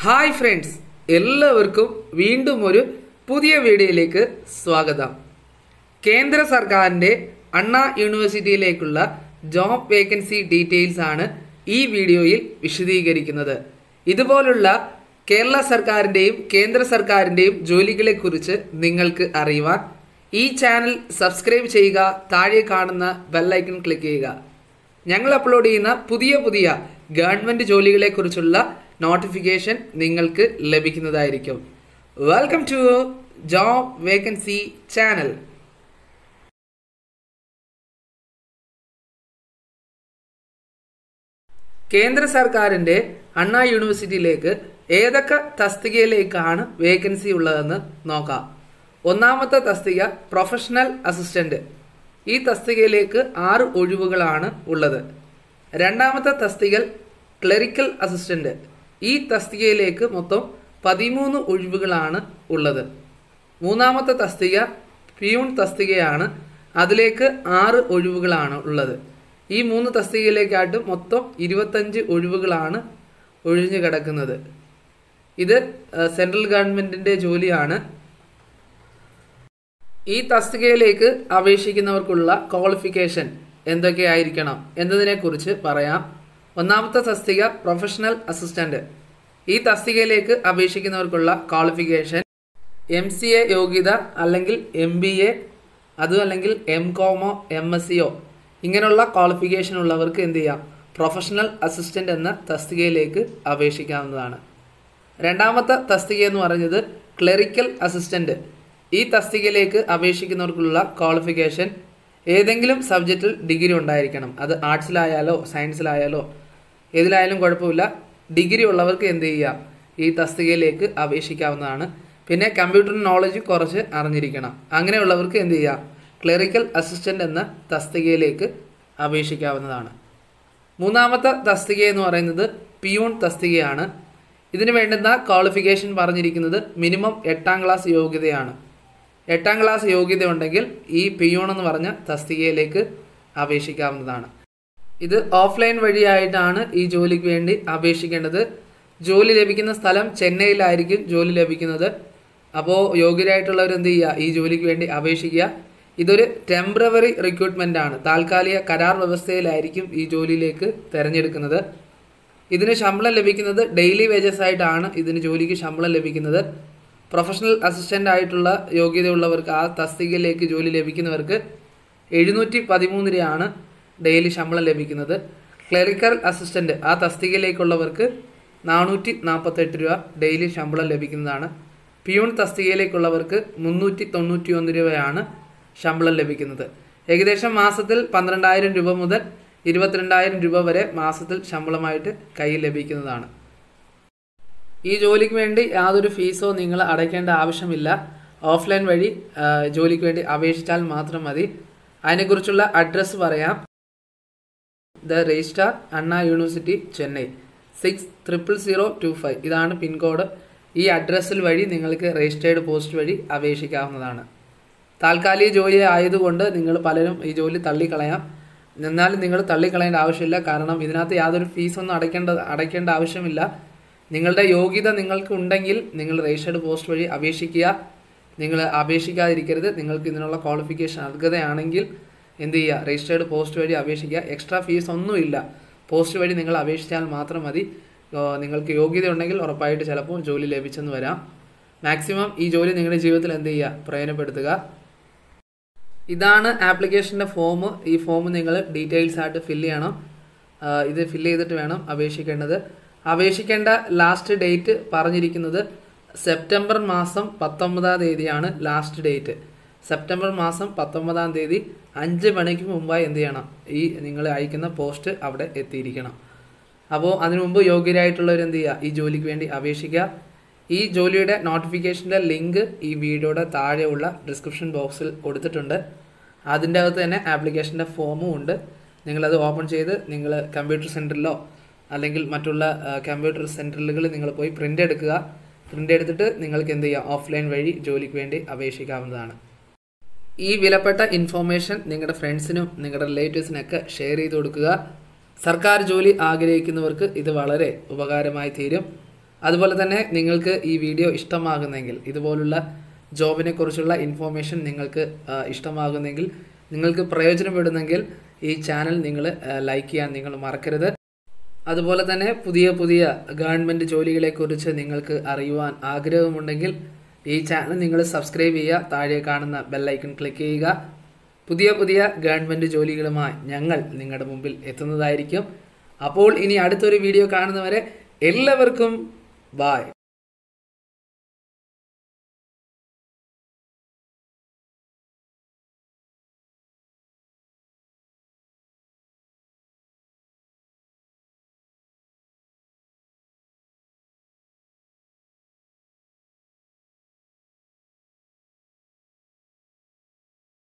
hi friends എല്ലാവർക്കും വീണ്ടും ഒരു പുതിയ വീഡിയോയിലേക്ക് സ്വാഗതം കേന്ദ്ര സർക്കാരിൻ്റെ അണ്ണാ യൂണിവേഴ്സിറ്റിയിലേക്കുള്ള ജോബ് വേക്കൻസി ഡീറ്റെയിൽസ് ആണ് ഈ വീഡിയോയിൽ വിശദീകരിക്കുന്നത് ഇതുപോലുള്ള കേരള സർക്കാരിൻ്റെയും കേന്ദ്ര സർക്കാരിൻ്റെയും ജോലികളെക്കുറിച്ച് നിങ്ങൾക്ക് അറിയുവാൻ ഈ ചാനൽ സബ്സ്ക്രൈബ് ചെയ്യുക താഴെ കാണുന്ന ബെല്ലൈക്കൺ ക്ലിക്ക് ചെയ്യുക ഞങ്ങൾ അപ്ലോഡ് ചെയ്യുന്ന പുതിയ പുതിയ ഗവൺമെന്റ് ജോലികളെ കുറിച്ചുള്ള നോട്ടിഫിക്കേഷൻ നിങ്ങൾക്ക് ലഭിക്കുന്നതായിരിക്കും welcome to job vacancy channel കേന്ദ്ര സർക്കാരിന്റെ അണ്ണാ യൂണിവേഴ്സിറ്റിയിലേക്ക് ഏതൊക്കെ തസ്തികയിലേക്കാണ് വേക്കൻസി ഉള്ളതെന്ന് നോക്കാം ഒന്നാമത്തെ തസ്തിക പ്രൊഫഷണൽ അസിസ്റ്റന്റ് ഈ തസ്തികയിലേക്ക് ആറ് ഒഴിവുകളാണ് ഉള്ളത് രണ്ടാമത്തെ തസ്തിക ക്ലറിക്കൽ അസിസ്റ്റന്റ് ഈ തസ്തികയിലേക്ക് മൊത്തം പതിമൂന്ന് ഒഴിവുകളാണ് ഉള്ളത് മൂന്നാമത്തെ തസ്തിക പിയൂൺ തസ്തികയാണ് അതിലേക്ക് ആറ് ഒഴിവുകളാണ് ഉള്ളത് ഈ മൂന്ന് തസ്തികയിലേക്കായിട്ട് മൊത്തം ഇരുപത്തഞ്ച് ഒഴിവുകളാണ് ഒഴിഞ്ഞു കിടക്കുന്നത് ഇത് ഏഹ്, സെൻട്രൽ ഗവൺമെന്റിന്റെ ജോലിയാണ് ഈ തസ്തികയിലേക്ക് അപേക്ഷിക്കുന്നവർക്കുള്ള ക്വാളിഫിക്കേഷൻ എന്തൊക്കെയായിരിക്കണം എന്നതിനെക്കുറിച്ച് പറയാം ഒന്നാമത്തെ തസ്തിക പ്രൊഫഷണൽ അസിസ്റ്റന്റ് ഈ തസ്തികയിലേക്ക് അപേക്ഷിക്കുന്നവർക്കുള്ള ക്വാളിഫിക്കേഷൻ എം സി എ യോഗ്യത അല്ലെങ്കിൽ എം ബി എ അതും അല്ലെങ്കിൽ എം കോമോ എം എസ് സിയോ ഇങ്ങനെയുള്ള ക്വാളിഫിക്കേഷൻ ഉള്ളവർക്ക് എന്ത് ചെയ്യാം പ്രൊഫഷണൽ അസിസ്റ്റന്റ് എന്ന തസ്തികയിലേക്ക് അപേക്ഷിക്കാവുന്നതാണ് രണ്ടാമത്തെ തസ്തിക എന്ന് പറയുന്നത് ക്ലറിക്കൽ അസിസ്റ്റന്റ് ഈ തസ്തികയിലേക്ക് അപേക്ഷിക്കുന്നവർക്കുള്ള ക്വാളിഫിക്കേഷൻ ഏതെങ്കിലും സബ്ജക്റ്റിൽ ഡിഗ്രി ഉണ്ടായിരിക്കണം അത് ആർട്സിലായാലോ സയൻസിലായാലോ ഏതിലായാലും കുഴപ്പമില്ല ഡിഗ്രി ഉള്ളവർക്ക് എന്ത് ചെയ്യാം ഈ തസ്തികയിലേക്ക് അപേക്ഷിക്കാവുന്നതാണ് പിന്നെ കമ്പ്യൂട്ടർ നോളജ് കുറച്ച് അറിഞ്ഞിരിക്കണം അങ്ങനെയുള്ളവർക്ക് എന്ത് ചെയ്യാം ക്ലറിക്കൽ അസിസ്റ്റന്റ് എന്ന തസ്തികയിലേക്ക് അപേക്ഷിക്കാവുന്നതാണ് മൂന്നാമത്തെ തസ്തിക എന്ന് പറയുന്നത് പിയൂൺ തസ്തികയാണ് ഇതിന് വേണ്ടുന്ന ക്വാളിഫിക്കേഷൻ പറഞ്ഞിരിക്കുന്നത് മിനിമം എട്ടാം ക്ലാസ് യോഗ്യതയാണ് എട്ടാം ക്ലാസ് യോഗ്യത ഉണ്ടെങ്കിൽ ഈ പിയൂൺ എന്ന് പറഞ്ഞ തസ്തികയിലേക്ക് അപേക്ഷിക്കാവുന്നതാണ് ഇത് ഓഫ്ലൈൻ വഴിയായിട്ടാണ് ഈ ജോലിക്ക് വേണ്ടി അപേക്ഷിക്കേണ്ടത് ജോലി ലഭിക്കുന്ന സ്ഥലം ചെന്നൈയിലായിരിക്കും ജോലി ലഭിക്കുന്നത് അപ്പോൾ യോഗ്യരായിട്ടുള്ളവർ എന്ത് ചെയ്യുക ഈ ജോലിക്ക് വേണ്ടി അപേക്ഷിക്കുക ഇതൊരു ടെമ്പററി റിക്രൂട്ട്മെന്റ് ആണ് താൽക്കാലിക കരാർ വ്യവസ്ഥയിലായിരിക്കും ഈ ജോലിയിലേക്ക് തിരഞ്ഞെടുക്കുന്നത് ഇതിന് ശമ്പളം ലഭിക്കുന്നത് ഡെയിലി വേജസ് ആയിട്ടാണ് ഇതിന് ജോലിക്ക് ശമ്പളം ലഭിക്കുന്നത് പ്രൊഫഷണൽ അസിസ്റ്റന്റ് ആയിട്ടുള്ള യോഗ്യതയുള്ളവർക്ക് ആ തസ്തികയിലേക്ക് ജോലി ലഭിക്കുന്നവർക്ക് എഴുന്നൂറ്റി പതിമൂന്ന് രൂപയാണ് ഡെയിലി ശമ്പളം ലഭിക്കുന്നത് ക്ലറിക്കൽ അസിസ്റ്റന്റ് ആ തസ്തികയിലേക്കുള്ളവർക്ക് നാനൂറ്റി നാൽപ്പത്തെട്ട് രൂപ ഡെയിലി ശമ്പളം ലഭിക്കുന്നതാണ് പിയൂൺ തസ്തികയിലേക്കുള്ളവർക്ക് മുന്നൂറ്റി തൊണ്ണൂറ്റി ഒന്ന് രൂപയാണ് ശമ്പളം ലഭിക്കുന്നത് ഏകദേശം മാസത്തിൽ പന്ത്രണ്ടായിരം രൂപ മുതൽ ഇരുപത്തിരണ്ടായിരം രൂപ വരെ മാസത്തിൽ ശമ്പളമായിട്ട് കയ്യിൽ ലഭിക്കുന്നതാണ് ഈ ജോലിക്ക് വേണ്ടി യാതൊരു ഫീസോ നിങ്ങൾ അടയ്ക്കേണ്ട ആവശ്യമില്ല ഓഫ്ലൈൻ വഴി ആ, ജോലിക്ക് വേണ്ടി അപേക്ഷിച്ചാൽ മാത്രം മതി അതിനെക്കുറിച്ചുള്ള അഡ്രസ്സ് പറയാം the registrar Anna university Chennai six triple zero two five ഇതാണ് പിൻകോഡ് ഈ അഡ്രസ്സിൽ വഴി നിങ്ങൾക്ക് രജിസ്റ്റേർഡ് പോസ്റ്റ് വഴി അപേക്ഷിക്കാവുന്നതാണ് താൽക്കാലിക ജോലി ആയതുകൊണ്ട് നിങ്ങൾ പലരും ഈ ജോലി തള്ളിക്കളയാം എന്നാലും നിങ്ങൾ തള്ളിക്കളയേണ്ട ആവശ്യമില്ല കാരണം ഇതിനകത്ത് യാതൊരു ഫീസൊന്നും അടയ്ക്കേണ്ട അടയ്ക്കേണ്ട ആവശ്യമില്ല നിങ്ങളുടെ യോഗ്യത നിങ്ങൾക്ക് ഉണ്ടെങ്കിൽ നിങ്ങൾ രജിസ്റ്റേർഡ് പോസ്റ്റ് വഴി അപേക്ഷിക്കുക നിങ്ങൾ അപേക്ഷിക്കാതിരിക്കരുത് നിങ്ങൾക്ക് ഇതിനുള്ള ക്വാളിഫിക്കേഷൻ അർഹതയാണെങ്കിൽ എന്ത് ചെയ്യുക രജിസ്റ്റേർഡ് പോസ്റ്റ് വഴി അപേക്ഷിക്കുക എക്സ്ട്രാ ഫീസ് ഒന്നുമില്ല പോസ്റ്റ് വഴി നിങ്ങൾ അപേക്ഷിച്ചാൽ മാത്രം മതി ഓ, നിങ്ങൾക്ക് യോഗ്യത ഉണ്ടെങ്കിൽ ഉറപ്പായിട്ട് ചിലപ്പോൾ ജോലി ലഭിച്ചെന്ന് വരാം മാക്സിമം ഈ ജോലി നിങ്ങളുടെ ജീവിതത്തിൽ എന്ത് ചെയ്യുക പ്രയോജനപ്പെടുത്തുക ഇതാണ് ആപ്ലിക്കേഷൻ്റെ ഫോം ഈ ഫോം നിങ്ങൾ ഡീറ്റെയിൽസ് ആയിട്ട് ഫില്ല് ചെയ്യണം ആ, ഇത് ഫില്ല് ചെയ്തിട്ട് വേണം അപേക്ഷിക്കേണ്ടത് അപേക്ഷിക്കേണ്ട ലാസ്റ്റ് ഡേറ്റ് പറഞ്ഞിരിക്കുന്നത് സെപ്റ്റംബർ മാസം പത്തൊമ്പതാം തീയതിയാണ് ലാസ്റ്റ് ഡേറ്റ് സെപ്റ്റംബർ മാസം പത്തൊമ്പതാം തീയതി അഞ്ച് മണിക്ക് മുമ്പായി എന്ത് ചെയ്യണം ഈ നിങ്ങൾ അയക്കുന്ന പോസ്റ്റ് അവിടെ എത്തിയിരിക്കണം അപ്പോൾ അതിനു മുമ്പ് യോഗ്യരായിട്ടുള്ളവർ എന്ത് ചെയ്യുക ഈ ജോലിക്ക് വേണ്ടി അപേക്ഷിക്കുക ഈ ജോലിയുടെ നോട്ടിഫിക്കേഷൻ്റെ ലിങ്ക് ഈ വീഡിയോയുടെ താഴെയുള്ള ഡിസ്ക്രിപ്ഷൻ ബോക്സിൽ കൊടുത്തിട്ടുണ്ട് അതിൻ്റെ അകത്ത് തന്നെ ആപ്ലിക്കേഷൻ്റെ ഫോമും ഉണ്ട് നിങ്ങളത് ഓപ്പൺ ചെയ്ത് നിങ്ങൾ കമ്പ്യൂട്ടർ സെൻറ്ററിലോ അല്ലെങ്കിൽ മറ്റുള്ള കമ്പ്യൂട്ടർ സെൻറ്ററുകളിൽ നിങ്ങൾ പോയി പ്രിൻ്റ് എടുക്കുക പ്രിൻ്റ് എടുത്തിട്ട് നിങ്ങൾക്ക് എന്ത് ചെയ്യാം ഓഫ്ലൈൻ വഴി ജോലിക്ക് വേണ്ടി അപേക്ഷിക്കാവുന്നതാണ് ഈ വിലപ്പെട്ട ഇൻഫോർമേഷൻ നിങ്ങളുടെ ഫ്രണ്ട്സിനും നിങ്ങളുടെ റിലേറ്റീവ്സിനൊക്കെ ഷെയർ ചെയ്ത് കൊടുക്കുക സർക്കാർ ജോലി ആഗ്രഹിക്കുന്നവർക്ക് ഇത് വളരെ ഉപകാരമായി തീരും അതുപോലെ തന്നെ നിങ്ങൾക്ക് ഈ വീഡിയോ ഇഷ്ടമാകുന്നെങ്കിൽ ഇതുപോലുള്ള ജോബിനെ കുറിച്ചുള്ള ഇൻഫോർമേഷൻ നിങ്ങൾക്ക് ആ, ഇഷ്ടമാകുന്നെങ്കിൽ നിങ്ങൾക്ക് പ്രയോജനപ്പെടുന്നെങ്കിൽ ഈ ചാനൽ നിങ്ങൾ ലൈക്ക് ചെയ്യാൻ നിങ്ങൾ മറക്കരുത് അതുപോലെ തന്നെ പുതിയ പുതിയ ഗവൺമെൻറ് ജോലികളെക്കുറിച്ച് നിങ്ങൾക്ക് അറിയുവാൻ ആഗ്രഹമുണ്ടെങ്കിൽ ഈ ചാനൽ നിങ്ങൾ സബ്സ്ക്രൈബ് ചെയ്യുക താഴെ കാണുന്ന ബെല്ലൈക്കൺ ക്ലിക്ക് ചെയ്യുക പുതിയ പുതിയ ഗവൺമെൻറ് ജോലികളുമായി ഞങ്ങൾ നിങ്ങളുടെ മുമ്പിൽ എത്തുന്നതായിരിക്കും അപ്പോൾ ഇനി അടുത്തൊരു വീഡിയോ കാണുന്നവരെ എല്ലാവർക്കും ബായ്